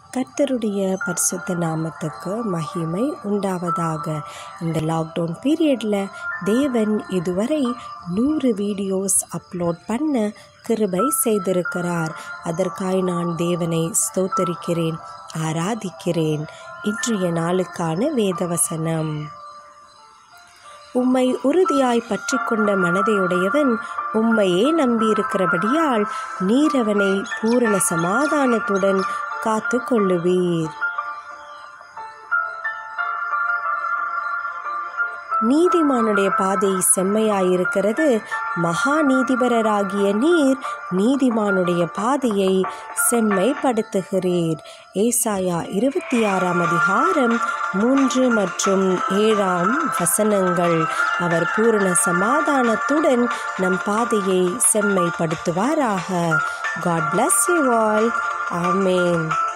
கர்த்தருடைய பரிசுத்த நாமத்துக்கு மகிமை உண்டாவதாக இந்த லாக்டவுன் பீரியடில் தேவன் இதுவரை நூறு வீடியோஸ் அப்லோட் பண்ண கிருபை செய்திருக்கிறார் அதற்காய் நான் தேவனை ஸ்தோத்தரிக்கிறேன் ஆராதிக்கிறேன் இன்றைய நாளுக்கான வேதவசனம் உம்மை உறுதியாய் பற்றி கொண்ட மனதையுடையவன் உம்மையே நம்பியிருக்கிறபடியால் நீர் அவனை பூரண சமாதானத்துடன் காத்து கொள்ளுவீர் நீதிமானுடைய பாதை செம்மையாயிருக்கிறது மகா நீதிபரராகிய நீர் நீதிமானுடைய பாதையை செம்மைப்படுத்துகிறீர் ஏசாயா இருபத்தி ஆறாம் அதிகாரம் மூன்று மற்றும் ஏழாம் வசனங்கள் அவர் பூரண சமாதானத்துடன் நம் பாதையை செம்மைப்படுத்துவாராக God bless you all amen